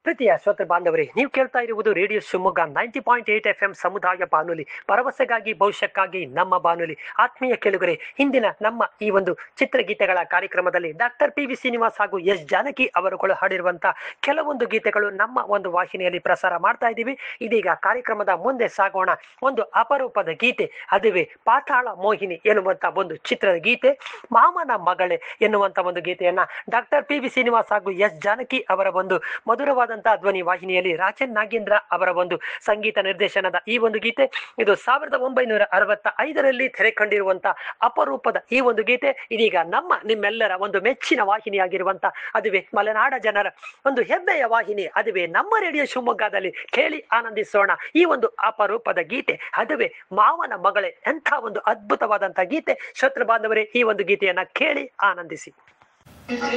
ಪ್ರೀತಿಯ ಶ್ರೋತೃ ಬಾಂಧವರೇ ನೀವು ಕೇಳ್ತಾ ಇರುವುದು radio Shivamogga ninety point eight F M ಸಮುದಾಯ ಬಾನುಲಿ ಭರವಸೆಗಾಗಿ ಭವಿಷ್ಯಕ್ಕಾಗಿ ನಮ್ಮ ಬಾನುಲಿ ಆತ್ಮೀಯ ಕೆಳುಗರೆ ಹಿಂದಿನ ನಮ್ಮ ಈ ಒಂದು ಚಿತ್ರಗೀತೆಗಳ ಕಾರ್ಯಕ್ರಮದಲ್ಲಿ ಡಾಕ್ಟರ್ ಪಿ ವಿ ಶ್ರೀನಿವಾಸ್ ಹಾಗೂ ಎಸ್ ಜಾನಕಿ ಅವರುಗಳು ಹಾಡಿರುವಂತಹ ಕೆಲವೊಂದು ಗೀತೆಗಳು ನಮ್ಮ ಒಂದು ವಾಹಿನಿಯಲ್ಲಿ ಪ್ರಸಾರ ಮಾಡ್ತಾ ಇದ್ದೀವಿ ಇದೀಗ ಕಾರ್ಯಕ್ರಮದ ಮುಂದೆ ಸಾಗೋಣ ಒಂದು ಅಪರೂಪದ ಗೀತೆ ಅದುವೇ ಪಾತಾಳ ಮೋಹಿನಿ ಎನ್ನುವಂತ ಒಂದು ಚಿತ್ರದ ಗೀತೆ ಮಾಮನ ಮಗಳೇ ಎನ್ನುವಂತ ಒಂದು ಗೀತೆಯನ್ನ ಡಾಕ್ಟರ್ ಪಿ ವಿ ಶ್ರೀನಿವಾಸ್ ಹಾಗೂ ಎಸ್ ಜಾನಕಿ ಅವರ ಒಂದು ಮಧುರವಾದಂತಹ ಧ್ವನಿ ವಾಹಿನಿಯಲ್ಲಿ ರಾಜನ್ ನಾಗೇಂದ್ರ ಅವರ ಒಂದು ಸಂಗೀತ ನಿರ್ದೇಶನದ ಈ ಒಂದು ಗೀತೆ ಇದು ಸಾವಿರದ ಒಂಬೈನೂರ ಅರವತ್ತ ಐದರಲ್ಲಿ ತೆರೆ ಕಂಡಿರುವಂತ ಅಪರೂಪದ ಈ ಒಂದು ಗೀತೆ ಇದೀಗ ನಮ್ಮ ನಿಮ್ಮೆಲ್ಲರ ಒಂದು ಮೆಚ್ಚಿನ ವಾಹಿನಿಯಾಗಿರುವಂತ ಅದುವೇ ಮಲೆನಾಡ ಜನರ ಒಂದು ಹೆಮ್ಮೆಯ ವಾಹಿನಿ ಅದುವೇ ನಮ್ಮ ರೇಡಿಯೋ ಶಿವಮೊಗ್ಗದಲ್ಲಿ ಕೇಳಿ ಆನಂದಿಸೋಣ ಈ ಒಂದು ಅಪರೂಪದ ಗೀತೆ ಅದುವೇ ಮಾವನ ಮಗಳೇ ಎಂಥ ಒಂದು ಅದ್ಭುತವಾದಂತಹ ಗೀತೆ ಶತ್ರು ಬಾಂಧವರೇ ಈ ಒಂದು ಗೀತೆಯನ್ನ ಕೇಳಿ ಆನಂದಿಸಿ